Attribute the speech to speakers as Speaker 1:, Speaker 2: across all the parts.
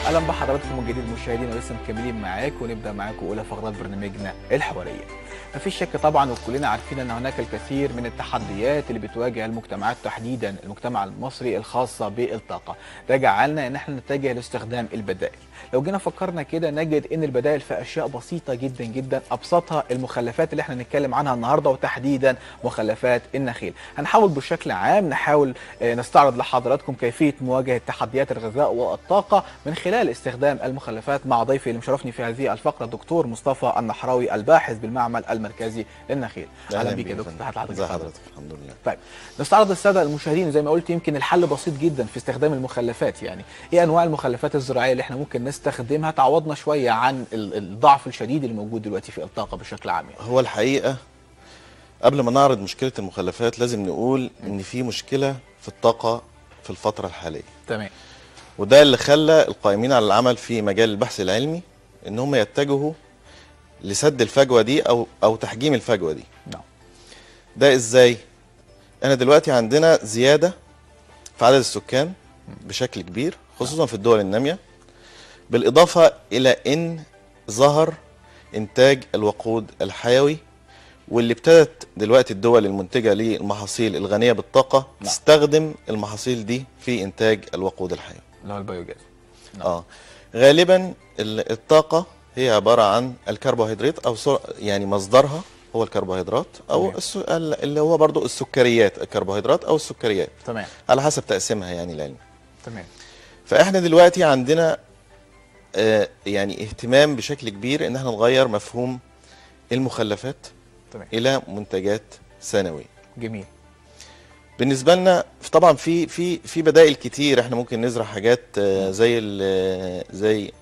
Speaker 1: اهلا بحضراتكم من جديد مشاهدينا ولسه مكملين معاكم ونبدا معاكم اولى فقرات برنامجنا الحواريه. مفيش شك طبعا وكلنا عارفين ان هناك الكثير من التحديات اللي بتواجه المجتمعات تحديدا المجتمع المصري الخاصه بالطاقه. ده جعلنا ان احنا نتجه لاستخدام البدائل. لو جينا فكرنا كده نجد ان البدائل في اشياء بسيطه جدا جدا ابسطها المخلفات اللي احنا هنتكلم عنها النهارده وتحديدا مخلفات النخيل. هنحاول بشكل عام نحاول آه، نستعرض لحضراتكم كيفيه مواجهه تحديات الغذاء والطاقه من خلال استخدام المخلفات مع ضيفي اللي مشرفني في هذه الفقره الدكتور مصطفى النحراوي الباحث بالمعمل المركزي للنخيل. اهلا بيك يا دكتور تحت
Speaker 2: ازي
Speaker 1: حضرتك
Speaker 2: حضرتك الحمد لله
Speaker 1: طيب نستعرض الساده المشاهدين زي ما قلت يمكن الحل بسيط جدا في استخدام المخلفات يعني ايه انواع المخلفات الزراعيه اللي احنا ممكن نستخدمها تعوضنا شويه عن ال- الضعف الشديد اللي موجود دلوقتي في الطاقه بشكل عام يعني.
Speaker 2: هو الحقيقه قبل ما نعرض مشكله المخلفات لازم نقول ان في مشكله في الطاقه في الفتره الحاليه
Speaker 1: تمام
Speaker 2: وده اللي خلى القائمين على العمل في مجال البحث العلمي ان هم يتجهوا لسد الفجوه دي او او تحجيم الفجوه دي
Speaker 1: نعم
Speaker 2: ده ازاي انا دلوقتي عندنا زياده في عدد السكان بشكل كبير خصوصا في الدول الناميه بالاضافه الى ان ظهر انتاج الوقود الحيوي واللي ابتدت دلوقتي الدول المنتجه للمحاصيل الغنيه بالطاقه
Speaker 1: نعم.
Speaker 2: تستخدم المحاصيل دي في انتاج الوقود الحيوي
Speaker 1: اللي هو البيوجاز نعم.
Speaker 2: اه غالبا ال- الطاقه هي عباره عن الكربوهيدرات او سو- يعني مصدرها هو الكربوهيدرات او
Speaker 1: تمام.
Speaker 2: الس- ال- اللي هو برضو السكريات الكربوهيدرات او السكريات
Speaker 1: تمام
Speaker 2: على حسب تقسيمها يعني العلمي
Speaker 1: تمام
Speaker 2: فاحنا دلوقتي عندنا آه يعني اهتمام بشكل كبير ان احنا نغير مفهوم المخلفات
Speaker 1: تمام
Speaker 2: الى منتجات ثانويه
Speaker 1: جميل
Speaker 2: بالنسبه لنا طبعا في في في بدائل كتير احنا ممكن نزرع حاجات آه، زي ال- زي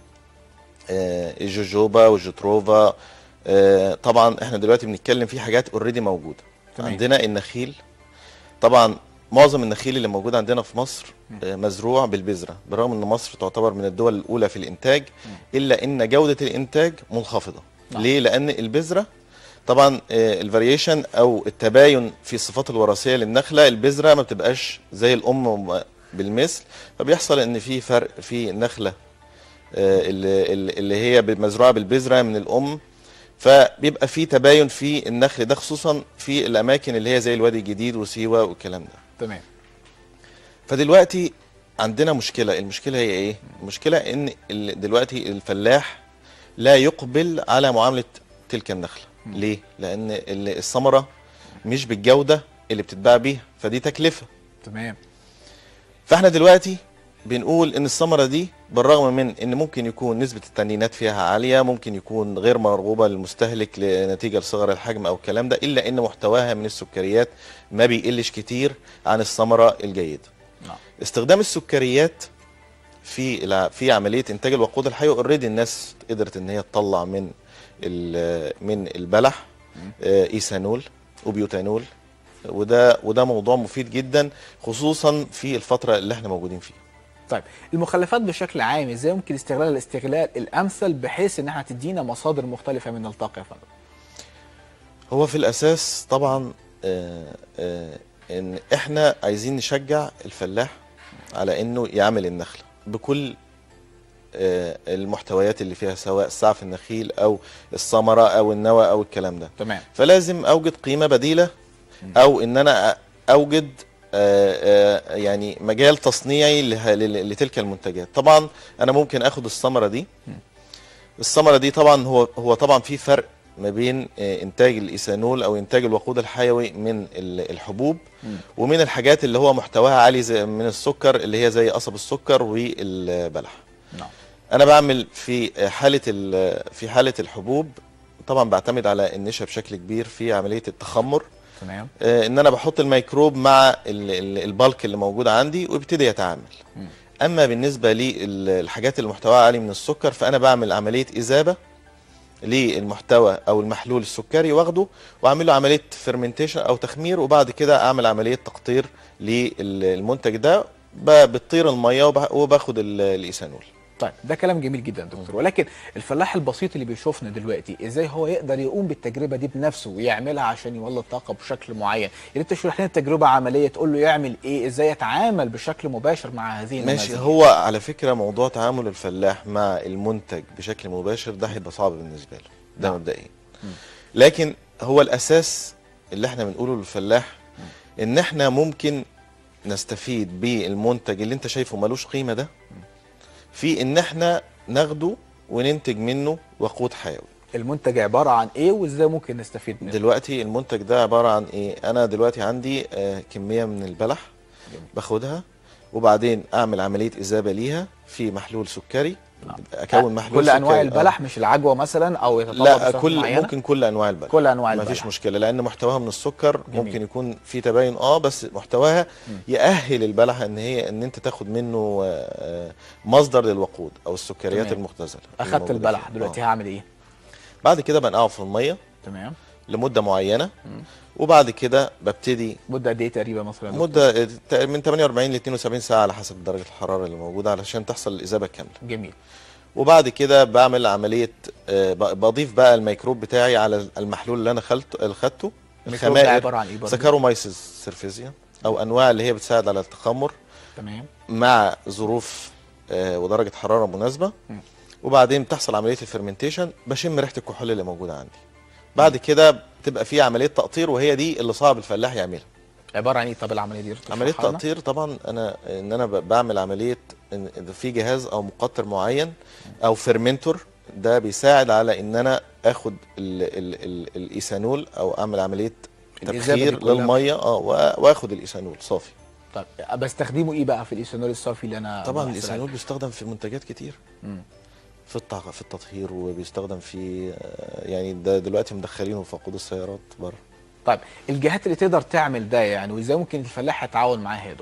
Speaker 2: آه، الجوجوبا والجتروفا آه، طبعا احنا دلوقتي بنتكلم في حاجات اوريدي موجوده
Speaker 1: تمام.
Speaker 2: عندنا النخيل طبعا معظم النخيل اللي موجود عندنا في مصر آه، مزروع بالبذره بالرغم ان مصر تعتبر من الدول الاولى في الانتاج الا ان جوده الانتاج منخفضه
Speaker 1: نعم.
Speaker 2: ليه لان البذره طبعا الفاريشن او التباين في الصفات الوراثيه للنخله البذره ما بتبقاش زي الام بالمثل فبيحصل ان في فرق في النخله آه، اللي اللي هي مزروعه بالبذره من الام فبيبقى في تباين في النخل ده خصوصا في الاماكن اللي هي زي الوادي الجديد وسيوه والكلام ده
Speaker 1: تمام
Speaker 2: فدلوقتي عندنا مشكله المشكله هي ايه المشكله ان ال- دلوقتي الفلاح لا يقبل على معامله تلك النخله ليه لان ال- الثمره مش بالجوده اللي بتتباع بيها فدي تكلفه
Speaker 1: تمام
Speaker 2: فاحنا دلوقتي بنقول ان الثمره دي بالرغم من ان ممكن يكون نسبه التنينات فيها عاليه ممكن يكون غير مرغوبه للمستهلك نتيجه لصغر الحجم او الكلام ده الا ان محتواها من السكريات ما بيقلش كتير عن الثمره الجيده
Speaker 1: نعم
Speaker 2: استخدام السكريات في الع- في عمليه انتاج الوقود الحيوي اوريدي الناس قدرت ان هي تطلع من ال- من البلح آه، ايثانول وبيوتانول وده وده موضوع مفيد جدا خصوصا في الفتره اللي احنا موجودين فيها
Speaker 1: طيب المخلفات بشكل عام ازاي ممكن استغلال الاستغلال الامثل بحيث انها تدينا مصادر مختلفه من الطاقه يا فندم
Speaker 2: هو في الاساس طبعا آه، آه، ان احنا عايزين نشجع الفلاح على انه يعمل النخله بكل آه، المحتويات اللي فيها سواء سعف النخيل او الثمره او النوى او الكلام ده
Speaker 1: تمام
Speaker 2: فلازم اوجد قيمه بديله او ان انا أ- اوجد آه، آه، يعني مجال تصنيعي له- ل- لتلك المنتجات طبعا انا ممكن اخد الثمره دي الثمره دي طبعا هو هو طبعا في فرق ما بين آه، انتاج الايثانول او انتاج الوقود الحيوي من ال- الحبوب ومن الحاجات اللي هو محتواها عالي زي من السكر اللي هي زي قصب السكر والبلح
Speaker 1: نعم
Speaker 2: انا بعمل في حاله ال- في حاله الحبوب طبعا بعتمد على النشا بشكل كبير في عمليه التخمر
Speaker 1: تمام
Speaker 2: آه، ان انا بحط الميكروب مع ال- ال- البلك اللي موجود عندي ويبتدي يتعامل اما بالنسبه للحاجات اللي محتواها عالي من السكر فانا بعمل عمليه اذابه للمحتوى او المحلول السكري واخده واعمل له عمليه فيرمنتيشن او تخمير وبعد كده اعمل عمليه تقطير للمنتج ده ب- بتطير الميه وب- وباخد ال- الايثانول
Speaker 1: طيب ده كلام جميل جدا يا دكتور ولكن الفلاح البسيط اللي بيشوفنا دلوقتي ازاي هو يقدر يقوم بالتجربه دي بنفسه ويعملها عشان يولد طاقه بشكل معين يعني انت تشرح لنا تجربه عمليه تقول له يعمل ايه ازاي يتعامل بشكل مباشر مع هذه
Speaker 2: ماشي
Speaker 1: النماذج
Speaker 2: هو على فكره موضوع تعامل الفلاح مع المنتج بشكل مباشر ده هيبقى صعب بالنسبه له ده
Speaker 1: نعم.
Speaker 2: مبدئيا لكن هو الاساس اللي احنا بنقوله للفلاح ان احنا ممكن نستفيد بالمنتج اللي انت شايفه ملوش قيمه ده في ان احنا ناخده وننتج منه وقود حيوي
Speaker 1: المنتج عباره عن ايه وازاي ممكن نستفيد منه
Speaker 2: دلوقتي المنتج ده عباره عن ايه انا دلوقتي عندي آه، كميه من البلح
Speaker 1: جميل.
Speaker 2: باخدها وبعدين اعمل عمليه اذابه ليها في محلول سكري
Speaker 1: نعم.
Speaker 2: اكون محلول
Speaker 1: كل انواع
Speaker 2: سكري.
Speaker 1: البلح مش العجوه مثلا او يتطلب
Speaker 2: لا
Speaker 1: بصفة
Speaker 2: كل
Speaker 1: معينة؟
Speaker 2: ممكن كل انواع البلح
Speaker 1: كل انواع
Speaker 2: ما
Speaker 1: البلح
Speaker 2: فيش مشكله لان محتواها من السكر
Speaker 1: جميل.
Speaker 2: ممكن يكون في تباين اه بس محتواها يأهل البلح ان هي ان انت تاخد منه آه، مصدر للوقود او السكريات
Speaker 1: تمام.
Speaker 2: المختزله
Speaker 1: اخدت
Speaker 2: الموجودة
Speaker 1: البلح
Speaker 2: فيه.
Speaker 1: دلوقتي
Speaker 2: آه.
Speaker 1: هعمل ايه
Speaker 2: بعد كده بنقعه في الميه
Speaker 1: تمام
Speaker 2: لمده معينه وبعد كده ببتدي
Speaker 1: مده قد ايه تقريبا مثلا يا دكتور؟
Speaker 2: مده آه، من 48 ل 72 ساعه على حسب درجه الحراره اللي موجوده علشان تحصل الاذابه الكامله
Speaker 1: جميل
Speaker 2: وبعد كده بعمل عمليه آه، ب- بضيف بقى الميكروب بتاعي على المحلول اللي انا خلته اللي خدته
Speaker 1: الميكروب ده عباره عن ايه برضه
Speaker 2: سكارومايسيس سيرفيزيا او انواع اللي هي بتساعد على التخمر
Speaker 1: تمام
Speaker 2: مع ظروف آه، ودرجه حراره مناسبه
Speaker 1: مم.
Speaker 2: وبعدين بتحصل عمليه الفرمنتيشن بشم ريحه الكحول اللي موجوده عندي بعد كده بتبقى في عمليه تقطير وهي دي اللي صعب الفلاح يعملها
Speaker 1: عباره عن ايه طب العمليه دي تشرحها
Speaker 2: عمليه
Speaker 1: لنا؟
Speaker 2: تقطير طبعا انا ان انا ب- بعمل عمليه إن إذا في جهاز او مقطر معين او فيرمنتور ده بيساعد على ان انا اخد ال ال ال الايثانول او اعمل عمليه
Speaker 1: الإذابة دي
Speaker 2: تبخير
Speaker 1: كلها.
Speaker 2: للميه اه وا- واخد الايثانول صافي
Speaker 1: طب بستخدمه ايه بقى في الايثانول الصافي اللي انا
Speaker 2: طبعا
Speaker 1: بحصل
Speaker 2: الايثانول
Speaker 1: عليه؟
Speaker 2: بيستخدم في منتجات كتير
Speaker 1: مم.
Speaker 2: في التع... في التطهير وبيستخدم في آه، يعني ده دلوقتي مدخلينه في وقود السيارات بره
Speaker 1: طيب الجهات اللي تقدر تعمل ده يعني وازاي ممكن الفلاح يتعاون معاها يا دكتور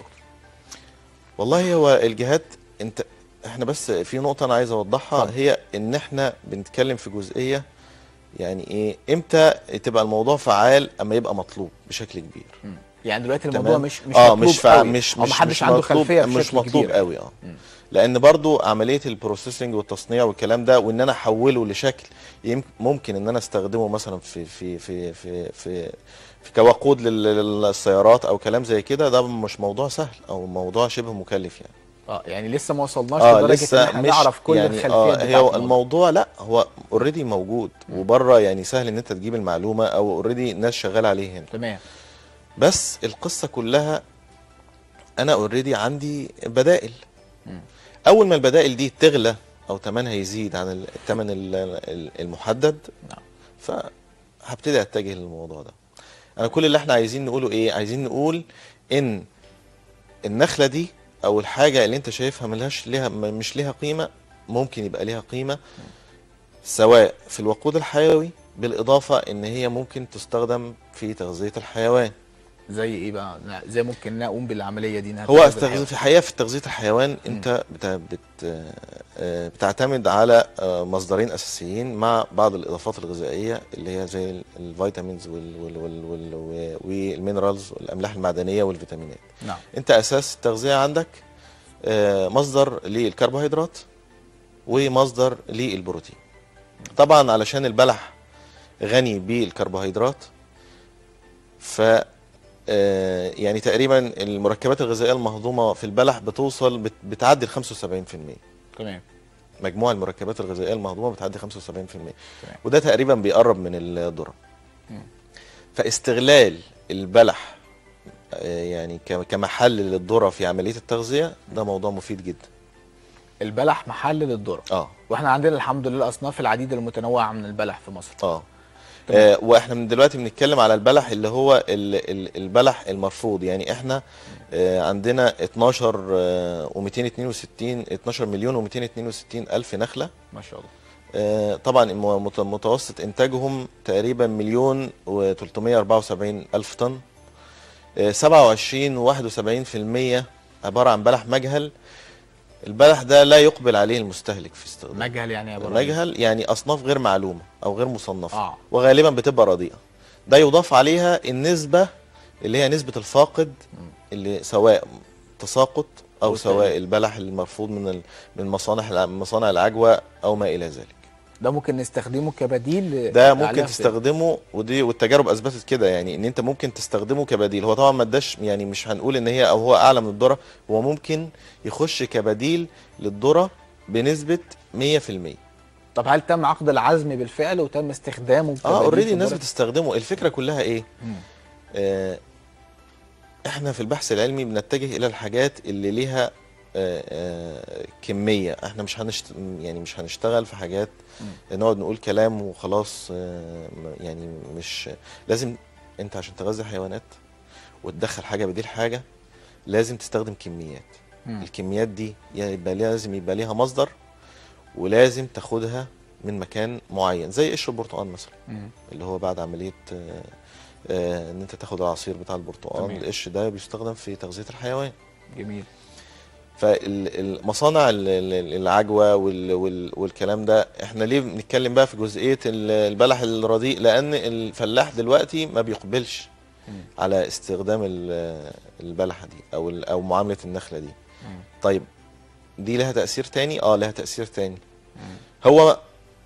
Speaker 2: والله هو الجهات انت احنا بس في نقطة انا عايز اوضحها
Speaker 1: اتفضل.
Speaker 2: هي ان احنا بنتكلم في جزئية يعني ايه امتى تبقى الموضوع فعال اما يبقى مطلوب بشكل كبير
Speaker 1: مم. يعني دلوقتي الموضوع
Speaker 2: تمام
Speaker 1: مش مش
Speaker 2: اه
Speaker 1: مطلوب
Speaker 2: مش فع...
Speaker 1: قوي
Speaker 2: مش
Speaker 1: او
Speaker 2: مش
Speaker 1: محدش
Speaker 2: مش
Speaker 1: عنده
Speaker 2: مطلوب
Speaker 1: خلفيه
Speaker 2: مش
Speaker 1: بشكل
Speaker 2: مطلوب
Speaker 1: كبير.
Speaker 2: قوي اه
Speaker 1: مم.
Speaker 2: لان برضو عمليه البروسيسنج والتصنيع والكلام ده وان انا احوله لشكل يم- ممكن ان انا استخدمه مثلا في في في في في, في كوقود لل- للسيارات او كلام زي كده ده مش موضوع سهل او موضوع شبه مكلف يعني
Speaker 1: اه يعني لسه ما وصلناش
Speaker 2: اه
Speaker 1: لدرجه ان
Speaker 2: لسه
Speaker 1: احنا
Speaker 2: مش
Speaker 1: نعرف كل
Speaker 2: يعني
Speaker 1: الخلفيات
Speaker 2: اه
Speaker 1: بتاعت
Speaker 2: هو
Speaker 1: الموضوع.
Speaker 2: الموضوع لا هو اوريدي موجود وبره يعني سهل ان انت تجيب المعلومه او اوريدي ناس شغاله عليه هنا
Speaker 1: تمام
Speaker 2: بس القصه كلها انا اوريدي عندي بدائل
Speaker 1: مم.
Speaker 2: اول ما البدائل دي تغلى او ثمنها يزيد عن الثمن المحدد
Speaker 1: نعم.
Speaker 2: فهبتدي اتجه للموضوع ده انا كل اللي احنا عايزين نقوله ايه عايزين نقول ان النخله دي او الحاجه اللي انت شايفها ملهاش ليها م- مش ليها قيمه ممكن يبقى ليها قيمه سواء في الوقود الحيوي بالاضافه ان هي ممكن تستخدم في تغذيه الحيوان
Speaker 1: زي ايه بقى لا، ازاي ممكن نقوم بالعمليه دي إنها
Speaker 2: هو
Speaker 1: تغذي
Speaker 2: التغذية
Speaker 1: الحيوان؟
Speaker 2: في الحقيقه في تغذيه الحيوان انت بت بت آه، بتعتمد على آه، مصدرين اساسيين مع بعض الاضافات الغذائيه اللي هي زي ال- الفيتامينز وال- وال- وال- وال- والمينرالز والاملاح المعدنيه والفيتامينات
Speaker 1: نعم
Speaker 2: انت اساس التغذيه عندك آه، مصدر للكربوهيدرات ومصدر للبروتين طبعا علشان البلح غني بالكربوهيدرات ف آه، يعني تقريبا المركبات الغذائيه المهضومه في البلح بتوصل بت- بتعدي ال 75%
Speaker 1: تمام
Speaker 2: مجموع المركبات الغذائيه المهضومه بتعدي 75% وده تقريبا بيقرب من الذره
Speaker 1: مم.
Speaker 2: فاستغلال البلح آه، يعني ك- كمحل للذره في عمليه التغذيه ده موضوع مفيد جدا
Speaker 1: البلح محل للذره
Speaker 2: اه
Speaker 1: واحنا عندنا الحمد لله اصناف العديد المتنوعه من البلح في مصر
Speaker 2: اه آه، واحنا من دلوقتي بنتكلم على البلح اللي هو ال- ال- البلح المرفوض يعني احنا آه، عندنا 12 و262 12 مليون و262 الف نخله
Speaker 1: ما شاء الله
Speaker 2: آه، طبعا الم- مت- متوسط انتاجهم تقريبا مليون و374 الف طن آه، 27 و71% عباره عن بلح مجهل البلح ده لا يقبل عليه المستهلك في استخدامه
Speaker 1: مجهل يعني يا ابراهيم
Speaker 2: مجهل يعني اصناف غير معلومه او غير مصنفه
Speaker 1: اه
Speaker 2: وغالبا بتبقى رديئه ده يضاف عليها النسبه اللي هي نسبه الفاقد اللي سواء تساقط او
Speaker 1: والتقليد.
Speaker 2: سواء البلح المرفوض من ال- من مصانع الع- مصانع العجوه او ما الى ذلك
Speaker 1: ده ممكن نستخدمه كبديل
Speaker 2: ده
Speaker 1: لأعلاف
Speaker 2: ممكن تستخدمه ودي والتجارب اثبتت كده يعني ان انت ممكن تستخدمه كبديل هو طبعا ما اداش يعني مش هنقول ان هي او هو اعلى من الذره هو ممكن يخش كبديل للذره بنسبه 100%
Speaker 1: طب هل تم عقد العزم بالفعل وتم استخدامه
Speaker 2: اه
Speaker 1: كبديل
Speaker 2: اوريدي
Speaker 1: في
Speaker 2: الناس
Speaker 1: الذرة؟
Speaker 2: بتستخدمه الفكره كلها ايه
Speaker 1: مم.
Speaker 2: آه احنا في البحث العلمي بنتجه الى الحاجات اللي ليها آه آه كميه احنا مش هنشت يعني مش هنشتغل في حاجات نقعد نقول كلام وخلاص آه م- يعني مش لازم انت عشان تغذي حيوانات وتدخل حاجه بديل حاجه لازم تستخدم كميات
Speaker 1: مم.
Speaker 2: الكميات دي يبقى لازم يبقى ليها مصدر ولازم تاخدها من مكان معين زي قشر البرتقال مثلا
Speaker 1: مم.
Speaker 2: اللي هو بعد عمليه آه، آه، ان انت تاخد العصير بتاع البرتقال
Speaker 1: تمام.
Speaker 2: القش ده بيستخدم في تغذيه الحيوان
Speaker 1: جميل
Speaker 2: فالمصانع ال- ال- العجوه وال- وال- والكلام ده احنا ليه بنتكلم بقى في جزئيه ال- البلح الرديء لان الفلاح دلوقتي ما بيقبلش
Speaker 1: مم.
Speaker 2: على استخدام ال- البلحه دي او ال- او معامله النخله دي
Speaker 1: مم.
Speaker 2: طيب دي لها تاثير تاني اه لها تاثير تاني
Speaker 1: مم.
Speaker 2: هو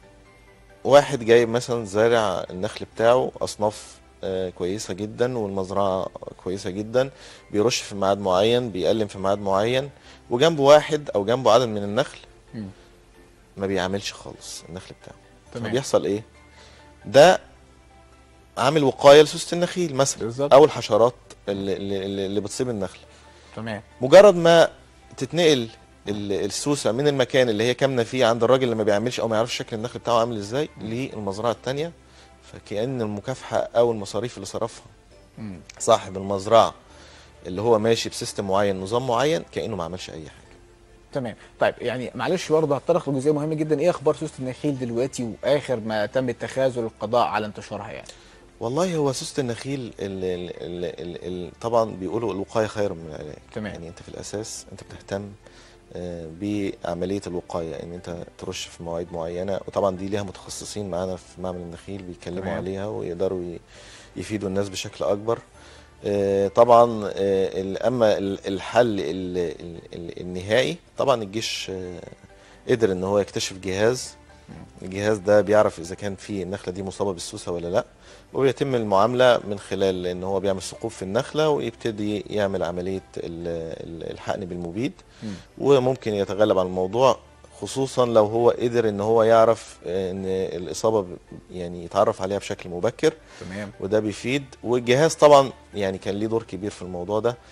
Speaker 2: واحد جايب مثلا زارع النخل بتاعه اصناف آه، كويسه جدا والمزرعه كويسه جدا بيرش في ميعاد معين بيقلم في ميعاد معين وجنبه واحد او جنبه عدد من النخل
Speaker 1: مم.
Speaker 2: ما بيعملش خالص النخل بتاعه
Speaker 1: تمام.
Speaker 2: فبيحصل ايه ده عامل وقايه لسوسه النخيل مثلا
Speaker 1: بالظبط.
Speaker 2: او الحشرات اللي, اللي, اللي بتصيب النخل
Speaker 1: تمام
Speaker 2: مجرد ما تتنقل ال- السوسه من المكان اللي هي كامنه فيه عند الراجل اللي ما بيعملش او ما يعرفش شكل النخل بتاعه عامل ازاي للمزرعه الثانيه فكأن المكافحه او المصاريف اللي صرفها
Speaker 1: مم.
Speaker 2: صاحب المزرعه اللي هو ماشي بسيستم معين نظام معين كانه ما عملش اي حاجه
Speaker 1: تمام طيب يعني معلش برضه هتطرق لجزئيه مهمه جدا ايه اخبار سوسه النخيل دلوقتي واخر ما تم اتخاذه للقضاء على انتشارها يعني
Speaker 2: والله هو سوسه النخيل ال ال ال ال ال طبعا بيقولوا الوقايه خير من العلاج
Speaker 1: تمام.
Speaker 2: يعني انت في الاساس انت بتهتم آه، بعمليه الوقايه ان انت ترش في مواعيد معينه وطبعا دي ليها متخصصين معانا في معمل النخيل بيتكلموا
Speaker 1: تمام.
Speaker 2: عليها ويقدروا ي- يفيدوا الناس بشكل اكبر آه، طبعا آه، ال- اما ال- الحل ال- ال- ال- النهائي طبعا الجيش آه، قدر ان هو يكتشف جهاز الجهاز ده بيعرف اذا كان في النخله دي مصابه بالسوسه ولا لا ويتم المعامله من خلال ان هو بيعمل ثقوب في النخله ويبتدي يعمل عمليه ال- ال- الحقن بالمبيد
Speaker 1: مم.
Speaker 2: وممكن يتغلب على الموضوع خصوصا لو هو قدر ان هو يعرف آه، ان الاصابه ب- يعني يتعرف عليها بشكل مبكر
Speaker 1: تمام
Speaker 2: وده بيفيد والجهاز طبعا يعني كان ليه دور كبير في الموضوع ده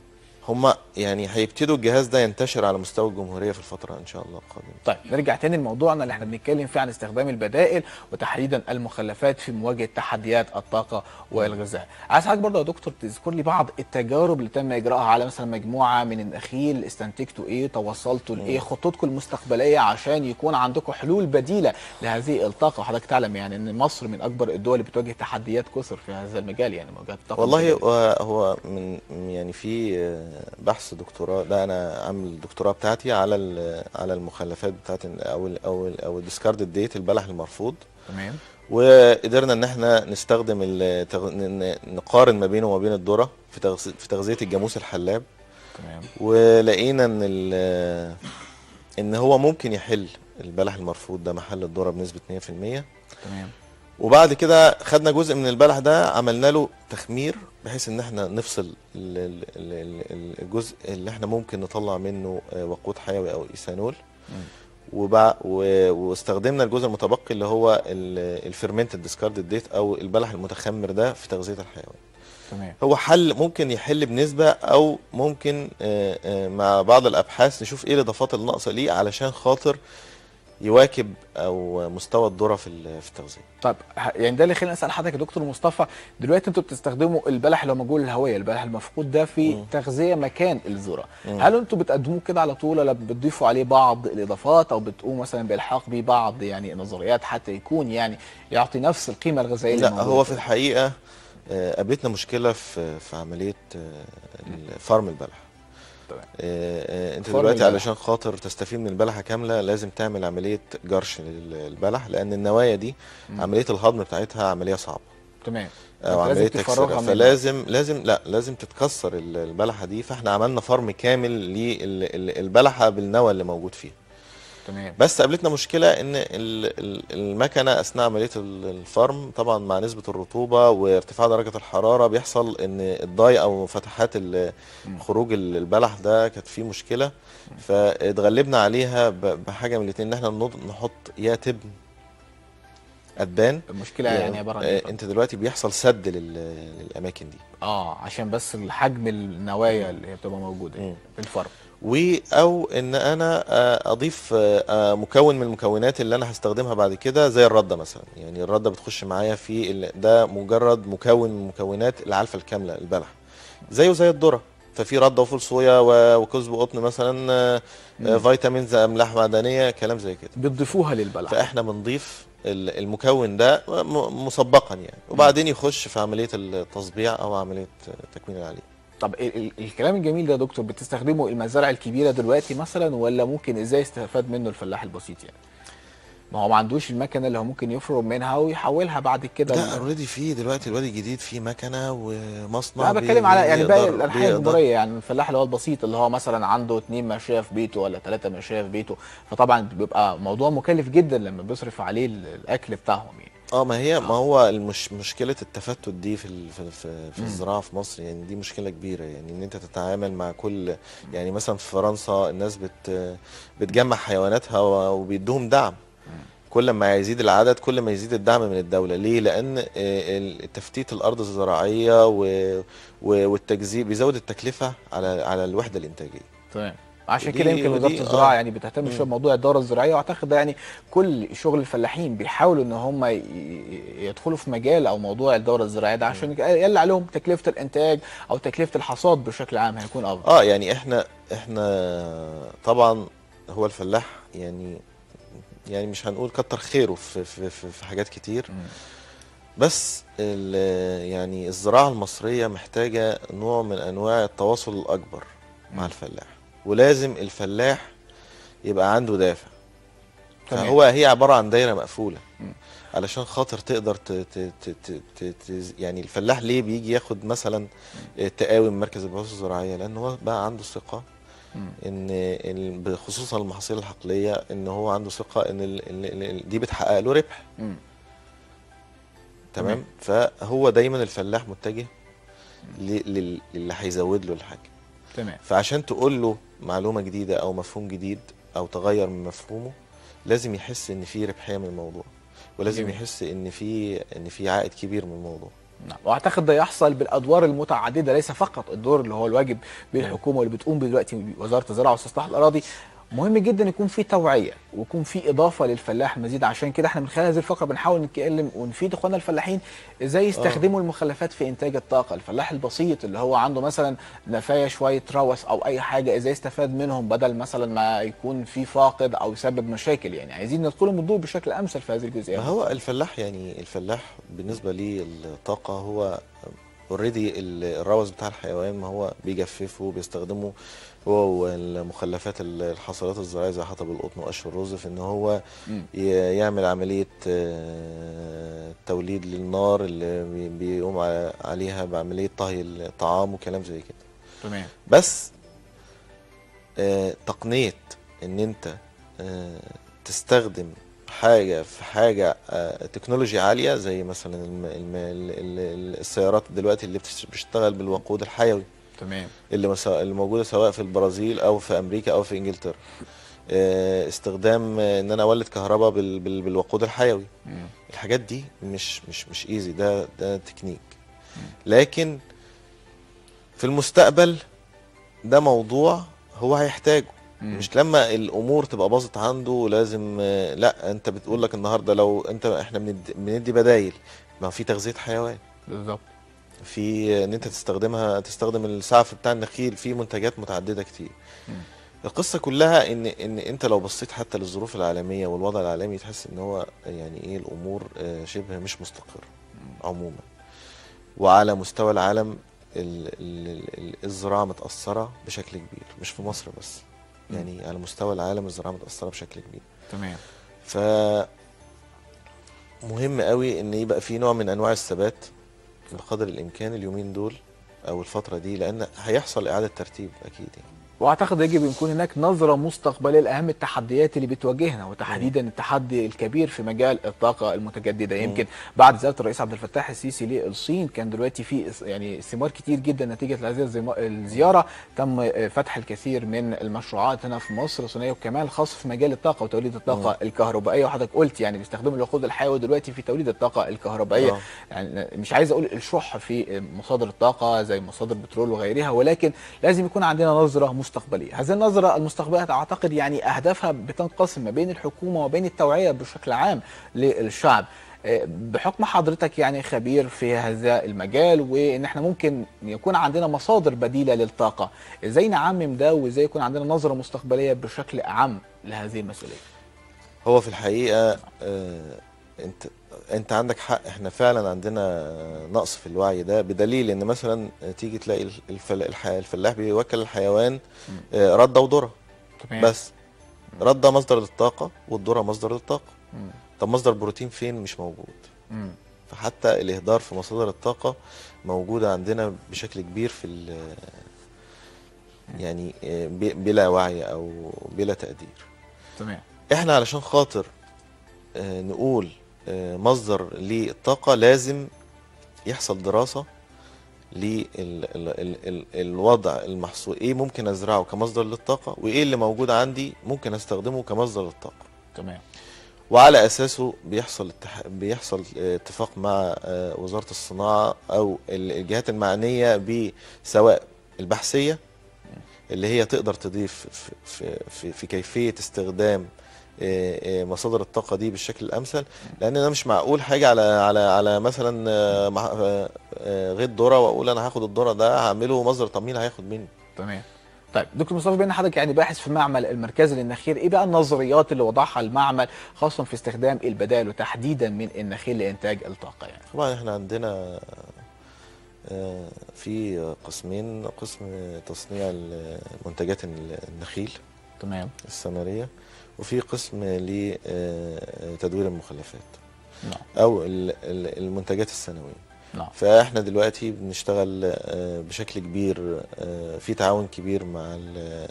Speaker 2: هما يعني هيبتدوا الجهاز ده ينتشر على مستوى الجمهوريه في الفتره ان شاء الله القادمه
Speaker 1: طيب نرجع تاني لموضوعنا اللي احنا بنتكلم فيه عن استخدام البدائل وتحديدا المخلفات في مواجهه تحديات الطاقه والغذاء. عايز حضرتك برضه يا دكتور تذكر لي بعض التجارب اللي تم اجراءها على مثلا مجموعه من النخيل استنتجتوا ايه توصلتوا لايه خطتكم المستقبليه عشان يكون عندكم حلول بديله لهذه الطاقه وحضرتك تعلم يعني ان مصر من اكبر الدول اللي بتواجه تحديات كثر في هذا المجال يعني مواجهه الطاقه
Speaker 2: والله
Speaker 1: البديلة.
Speaker 2: هو هو من يعني في آه، بحث دكتوراه ده انا عامل الدكتوراه بتاعتي على ال- على المخلفات بتاعت ال- او ال او ال او الديسكارد ديت البلح المرفوض
Speaker 1: تمام
Speaker 2: وقدرنا ان احنا نستخدم التغ... ن- ن- نقارن ما بينه وما بين الذره في تغذية في تغذيه الجاموس الحلاب
Speaker 1: تمام
Speaker 2: ولقينا ان ال... ان هو ممكن يحل البلح المرفوض ده محل الذره بنسبه 100%
Speaker 1: تمام
Speaker 2: وبعد كده خدنا جزء من البلح ده عملنا له تخمير بحيث ان احنا نفصل ال- ال- ال- ال- الجزء اللي احنا ممكن نطلع منه آه، وقود حيوي او ايثانول
Speaker 1: مم.
Speaker 2: وبع... و... واستخدمنا الجزء المتبقي اللي هو الفيرمنتد ديسكاردد ديت او البلح المتخمر ده في تغذيه الحيوان
Speaker 1: تمام
Speaker 2: هو حل ممكن يحل بنسبه او ممكن آه، آه، مع بعض الابحاث نشوف ايه الاضافات الناقصه ليه علشان خاطر يواكب او مستوى الذره في ال- في التغذيه
Speaker 1: طيب ه- يعني ده اللي خلينا اسال حضرتك يا دكتور مصطفى دلوقتي انتوا بتستخدموا البلح اللي هو موجود الهويه البلح المفقود ده في
Speaker 2: مم.
Speaker 1: تغذيه مكان الذره
Speaker 2: مم.
Speaker 1: هل انتوا بتقدموه كده على طول ولا بتضيفوا عليه بعض الاضافات او بتقوموا مثلا بالحاق بيه بعض يعني نظريات حتى يكون يعني يعطي نفس القيمه الغذائيه اللي
Speaker 2: لا
Speaker 1: موجودة
Speaker 2: هو في الحقيقه آه، قابلتنا مشكله في في عمليه آه، فارم البلح
Speaker 1: تمام.
Speaker 2: آه، آه، انت
Speaker 1: فارم
Speaker 2: دلوقتي
Speaker 1: البلح.
Speaker 2: علشان خاطر تستفيد من البلحه كامله لازم تعمل عمليه جرش للبلح لان النوايا دي
Speaker 1: مم.
Speaker 2: عمليه الهضم بتاعتها عمليه صعبه
Speaker 1: تمام
Speaker 2: او
Speaker 1: فأنت لازم
Speaker 2: عمليه
Speaker 1: تفرغها
Speaker 2: تكسيرها
Speaker 1: منها.
Speaker 2: فلازم لازم لا لازم تتكسر ال- البلحه دي فاحنا عملنا فرم كامل للبلحه بالنوى اللي موجود فيها
Speaker 1: تمام
Speaker 2: بس قابلتنا مشكله ان ال- ال- المكنه اثناء عمليه ال- الفرم طبعا مع نسبه الرطوبه وارتفاع درجه الحراره بيحصل ان الضاي او فتحات ال- خروج ال- البلح ده كانت فيه مشكله فاتغلبنا عليها ب- بحاجه من الاثنين ان احنا نض- نحط يا تبن ادبان
Speaker 1: المشكله يعني عباره عن
Speaker 2: آه،
Speaker 1: ايه
Speaker 2: انت دلوقتي بيحصل سد لل- للاماكن دي
Speaker 1: اه عشان بس الحجم النوايا اللي هي بتبقى موجوده يعني
Speaker 2: مم.
Speaker 1: في الفرم
Speaker 2: و او ان انا آه، اضيف آه، آه، مكون من المكونات اللي انا هستخدمها بعد كده زي الرده مثلا يعني الرده بتخش معايا في ال- ده مجرد مكون من مكونات العلفه الكامله البلح زيه زي الذره ففي رده وفول صويا و- وكزب قطن مثلا آه، آه، فيتامينز املاح معدنيه كلام زي كده
Speaker 1: بتضيفوها للبلح
Speaker 2: فاحنا بنضيف ال- المكون ده م- مسبقا يعني وبعدين يخش في عمليه التصبيع او عمليه تكوين العليق
Speaker 1: طب ال ال الكلام الجميل ده يا دكتور بتستخدمه المزارع الكبيره دلوقتي مثلا ولا ممكن ازاي يستفاد منه الفلاح البسيط يعني ما هو ما عندوش المكنه اللي هو ممكن يفرم منها ويحولها بعد كده
Speaker 2: ده
Speaker 1: ل-
Speaker 2: اوريدي في دلوقتي الوادي الجديد في مكنه ومصنع
Speaker 1: لا انا بتكلم على يعني باقي
Speaker 2: بيقدر-
Speaker 1: الانحاء
Speaker 2: بيقدر-
Speaker 1: الجمهوريه يعني الفلاح اللي هو البسيط اللي هو مثلا عنده اتنين ماشيه في بيته ولا ثلاثه ماشيه في بيته فطبعا بيبقى موضوع مكلف جدا لما بيصرف عليه ال- الاكل بتاعهم يعني
Speaker 2: اه ما هي ما هو المش مشكله التفتت دي في ال- في في, في الزراعه في مصر يعني دي مشكله كبيره يعني ان انت تتعامل مع كل يعني مثلا في فرنسا الناس بت بتجمع حيواناتها و- وبيدوهم دعم كل ما يزيد العدد كل ما يزيد الدعم من الدوله ليه لان آه، ال- تفتيت الارض الزراعيه و- و- والتجزيء بيزود التكلفه على على الوحده الانتاجيه
Speaker 1: تمام عشان
Speaker 2: ودي-
Speaker 1: كده يمكن
Speaker 2: ودي-
Speaker 1: وزاره الزراعه
Speaker 2: آه.
Speaker 1: يعني بتهتم شويه بموضوع الدوره الزراعيه واعتقد ده يعني كل شغل الفلاحين بيحاولوا ان هم ي- يدخلوا في مجال او موضوع الدوره الزراعيه ده عشان يقل عليهم تكلفه الانتاج او تكلفه الحصاد بشكل عام هيكون افضل
Speaker 2: اه يعني احنا احنا طبعا هو الفلاح يعني يعني مش هنقول كتر خيره في في في, في حاجات كتير بس ال- يعني الزراعة المصرية محتاجة نوع من أنواع التواصل الأكبر مع الفلاح ولازم الفلاح يبقى عنده دافع
Speaker 1: تمام.
Speaker 2: فهو هي عبارة عن دايرة مقفولة علشان خاطر تقدر ت ت ت ت ت ت يعني الفلاح ليه بيجي ياخد مثلا تقاوي من مركز البحوث الزراعية لأن هو بقى عنده ثقة ان ال- خصوصا المحاصيل الحقليه ان هو عنده ثقه ان ال- ال- ال- دي بتحقق له ربح
Speaker 1: مم.
Speaker 2: تمام فهو دايما الفلاح متجه ل- لل- للي هيزود له الحاجه
Speaker 1: تمام
Speaker 2: فعشان تقول له معلومه جديده او مفهوم جديد او تغير من مفهومه لازم يحس ان في ربحيه من الموضوع ولازم
Speaker 1: جميل.
Speaker 2: يحس ان في ان في عائد كبير من الموضوع
Speaker 1: نعم واعتقد ده يحصل بالادوار المتعدده ليس فقط الدور اللي هو الواجب بالحكومه واللي بتقوم بيه دلوقتي وزاره الزراعه واستصلاح الاراضي مهم جدا يكون في توعيه ويكون في اضافه للفلاح مزيد عشان كده احنا من خلال هذه الفقره بنحاول نتكلم ونفيد اخواننا الفلاحين ازاي يستخدموا المخلفات في انتاج الطاقه الفلاح البسيط اللي هو عنده مثلا نفايه شويه روث او اي حاجه ازاي يستفاد منهم بدل مثلا ما يكون في فاقد او يسبب مشاكل يعني عايزين ندخلهم الضوء بشكل امثل في هذه الجزئيه
Speaker 2: ما هو الفلاح يعني الفلاح بالنسبه للطاقه هو اوريدي الروث بتاع الحيوان ما هو بيجففه بيستخدمه هو والمخلفات الحصلات الزراعيه زي حطب القطن وقش الرز في ان هو
Speaker 1: مم.
Speaker 2: ي- يعمل عمليه آه، توليد للنار اللي بي- بيقوم ع- عليها بعمليه طهي الطعام وكلام زي كده
Speaker 1: تمام
Speaker 2: بس آه، تقنية ان انت آه، تستخدم حاجة في حاجة آه، تكنولوجيا عالية زي مثلا الم- الم- ال- ال- السيارات دلوقتي اللي بتش- بتشتغل بالوقود الحيوي
Speaker 1: تمام
Speaker 2: اللي مس- اللي موجودة سواء في البرازيل او في امريكا او في انجلترا آه، استخدام آه، ان انا اولد كهرباء بال- بال- بالوقود الحيوي
Speaker 1: مم.
Speaker 2: الحاجات دي مش مش مش ايزي ده ده تكنيك لكن في المستقبل ده موضوع هو هيحتاجه
Speaker 1: مم.
Speaker 2: مش لما الامور تبقى باظت عنده لازم آه، لا انت بتقول لك النهارده لو انت احنا بندي, بندي بدايل ما هو في تغذيه حيوان
Speaker 1: بالظبط
Speaker 2: في ان انت تستخدمها تستخدم السعف بتاع النخيل في منتجات متعدده كتير القصه كلها ان ان انت لو بصيت حتى للظروف العالميه والوضع العالمي تحس ان هو يعني ايه الامور آه، شبه مش مستقره عموما وعلى مستوى العالم ال- ال- ال- الزراعه متاثره بشكل كبير مش في مصر بس يعني على مستوى العالم الزراعه متاثره بشكل كبير
Speaker 1: تمام
Speaker 2: ف مهم قوي ان يبقى في نوع من انواع الثبات بقدر الامكان اليومين دول او الفتره دي لان هيحصل اعاده ترتيب اكيد يعني.
Speaker 1: واعتقد يجب ان يكون هناك نظره مستقبليه لاهم التحديات اللي بتواجهنا وتحديدا التحدي الكبير في مجال الطاقه المتجدده يمكن بعد زياره الرئيس عبد الفتاح السيسي للصين كان دلوقتي في اس- يعني ثمار كتير جدا نتيجه هذه الزم- الزياره تم آه، فتح الكثير من المشروعات هنا في مصر صينيه وكمان خاص في مجال الطاقه وتوليد الطاقه الكهربائيه وحضرتك قلت يعني بيستخدموا الوقود الحيوي دلوقتي في توليد الطاقه الكهربائيه
Speaker 2: آه.
Speaker 1: يعني مش عايز اقول الشح في مصادر الطاقه زي مصادر البترول وغيرها ولكن لازم يكون عندنا نظره مستقبليه هذه النظره المستقبليه اعتقد يعني اهدافها بتنقسم ما بين الحكومه وبين التوعيه بشكل عام للشعب آه، بحكم حضرتك يعني خبير في هذا المجال وان احنا ممكن يكون عندنا مصادر بديله للطاقه ازاي نعمم ده وازاي يكون عندنا نظره مستقبليه بشكل اعم لهذه المسؤوليه
Speaker 2: هو في الحقيقه آه انت انت عندك حق احنا فعلا عندنا نقص في الوعي ده بدليل ان مثلا تيجي تلاقي الفل... الح- الفلاح بيوكل الحيوان آه رده وذره
Speaker 1: تمام
Speaker 2: بس رده مصدر للطاقه والذره مصدر للطاقه
Speaker 1: مم.
Speaker 2: طب مصدر بروتين فين مش موجود
Speaker 1: مم.
Speaker 2: فحتى الاهدار في مصادر الطاقه موجوده عندنا بشكل كبير في ال- يعني آه، ب- بلا وعي او بلا تقدير
Speaker 1: تمام
Speaker 2: احنا علشان خاطر آه، نقول آه، مصدر للطاقة لازم يحصل دراسة للوضع المحصول ايه ممكن ازرعه كمصدر للطاقة وايه اللي موجود عندي ممكن استخدمه كمصدر للطاقة
Speaker 1: تمام
Speaker 2: وعلى اساسه بيحصل اتح... بيحصل آه، اتفاق مع آه، وزارة الصناعة او ال- الجهات المعنية بسواء البحثية اللي هي تقدر تضيف في, في, في, في كيفية استخدام آه، آه، مصادر الطاقة دي بالشكل الأمثل لأن أنا مش معقول حاجة على على على مثلا آه، مع- آه، آه، غيط ذرة وأقول أنا هاخد الذرة ده هعمله مصدر طب مين هياخد مني؟
Speaker 1: تمام طيب دكتور مصطفى بين حضرتك يعني باحث في معمل المركزي للنخيل ايه بقى النظريات اللي وضعها المعمل خاصه في استخدام البدائل وتحديدا من النخيل لانتاج الطاقه يعني
Speaker 2: طبعا احنا عندنا آه، في قسمين قسم تصنيع منتجات النخيل
Speaker 1: تمام
Speaker 2: الثمرية وفي قسم لتدوير المخلفات
Speaker 1: نعم
Speaker 2: أو ال- ال- المنتجات السنوية
Speaker 1: نعم
Speaker 2: فاحنا دلوقتي بنشتغل آه، بشكل كبير آه، في تعاون كبير مع ال-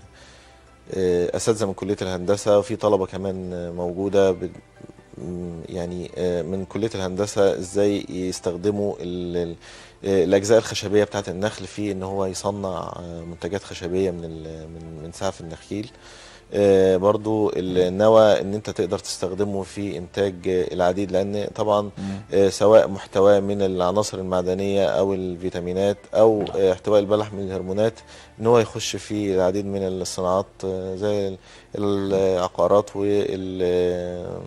Speaker 2: آه، اساتذه من كليه الهندسه وفي طلبه كمان آه، موجوده ب- م- يعني آه، من كليه الهندسه ازاي يستخدموا ال- ال- آه، الاجزاء الخشبيه بتاعه النخل في ان هو يصنع آه، منتجات خشبيه من ال- من من سعف النخيل آه، برضو النوى ان انت تقدر تستخدمه في انتاج آه، العديد لان طبعا
Speaker 1: مم.
Speaker 2: آه، سواء محتواه من العناصر المعدنيه او الفيتامينات او آه، احتواء البلح من الهرمونات ان هو يخش في العديد من الصناعات آه، زي ال- العقارات وال آه،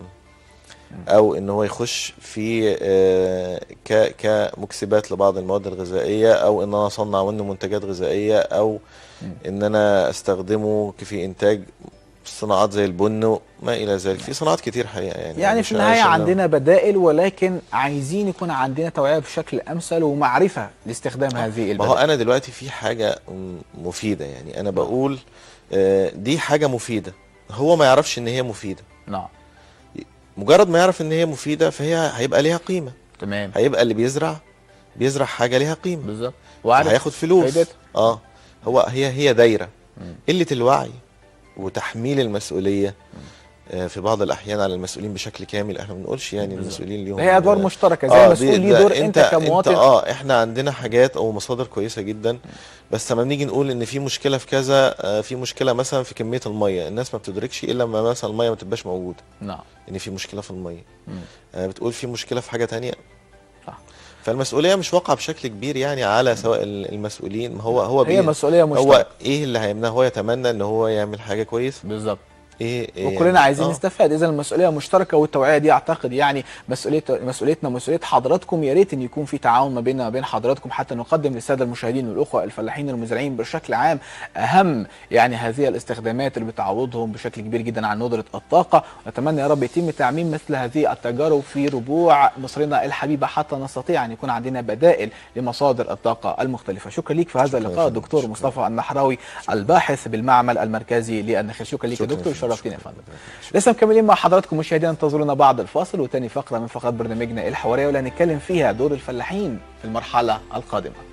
Speaker 2: او ان هو يخش في آه، ك كمكسبات لبعض المواد الغذائيه او ان انا اصنع منه منتجات غذائيه او ان انا استخدمه في انتاج صناعات زي البن وما الى ذلك في صناعات كتير حقيقه يعني
Speaker 1: يعني
Speaker 2: مش
Speaker 1: في النهايه
Speaker 2: عشان-
Speaker 1: عندنا بدائل ولكن عايزين يكون عندنا توعيه بشكل امثل ومعرفه لاستخدام هذه
Speaker 2: ما هو
Speaker 1: البدائل
Speaker 2: انا دلوقتي في حاجه م- مفيده يعني انا بقول آه، دي حاجه مفيده هو ما يعرفش ان هي مفيده
Speaker 1: نعم
Speaker 2: مجرد ما يعرف ان هي مفيده فهي هيبقى ليها قيمه
Speaker 1: تمام
Speaker 2: هيبقى اللي بيزرع بيزرع حاجه ليها قيمه
Speaker 1: بالظبط وعارف
Speaker 2: هياخد فلوس
Speaker 1: فايدتها.
Speaker 2: اه هو هي هي دايره
Speaker 1: مم.
Speaker 2: قله الوعي وتحميل المسؤوليه آه، في بعض الاحيان على المسؤولين بشكل كامل احنا ما بنقولش يعني
Speaker 1: بالظبط.
Speaker 2: المسؤولين ليهم
Speaker 1: هي ادوار
Speaker 2: آه،
Speaker 1: مشتركه زي
Speaker 2: آه،
Speaker 1: مسؤول
Speaker 2: دي-
Speaker 1: ليه
Speaker 2: ده
Speaker 1: دور انت كمواطن
Speaker 2: انت اه احنا عندنا حاجات او مصادر كويسه جدا بس لما بنيجي نقول ان في مشكله في كذا آه، في مشكله مثلا في كميه الميه الناس ما بتدركش الا لما مثلا الميه ما تبقاش موجوده
Speaker 1: نعم
Speaker 2: ان في مشكله في الميه
Speaker 1: مم.
Speaker 2: آه، بتقول في مشكله في حاجه تانية
Speaker 1: صح.
Speaker 2: فالمسؤوليه مش واقعه بشكل كبير يعني على سواء ال- المسؤولين ما هو هو
Speaker 1: هي
Speaker 2: بي-
Speaker 1: مسؤوليه
Speaker 2: هو
Speaker 1: مشتركه
Speaker 2: ايه اللي هيمنعه هو يتمنى ان هو يعمل حاجه كويسه
Speaker 1: بالظبط
Speaker 2: ايه, إيه
Speaker 1: وكلنا عايزين
Speaker 2: آه.
Speaker 1: نستفاد اذا المسؤوليه مشتركه والتوعيه دي اعتقد يعني مسؤوليه مسؤوليتنا ومسؤوليه حضراتكم يا ريت ان يكون في تعاون ما بيننا وبين حضراتكم حتى نقدم للساده المشاهدين والاخوه الفلاحين المزارعين بشكل عام اهم يعني هذه الاستخدامات اللي بتعوضهم بشكل كبير جدا عن ندره الطاقه ونتمنى يا رب يتم تعميم مثل هذه التجارب في ربوع مصرنا الحبيبه حتى نستطيع ان يكون عندنا بدائل لمصادر الطاقه المختلفه شكرا ليك في هذا
Speaker 2: شكراً
Speaker 1: اللقاء
Speaker 2: يا فندم.
Speaker 1: دكتور
Speaker 2: شكراً.
Speaker 1: مصطفى النحراوي الباحث بالمعمل المركزي للنخيل شكرا ليك يا
Speaker 2: شكراً
Speaker 1: دكتور
Speaker 2: يا فندم.
Speaker 1: شرفتني يا فندم لسه مكملين مع حضراتكم مشاهدينا انتظرونا بعد الفاصل وتاني فقره من فقرات برنامجنا الحواريه واللي هنتكلم فيها دور الفلاحين في المرحله القادمه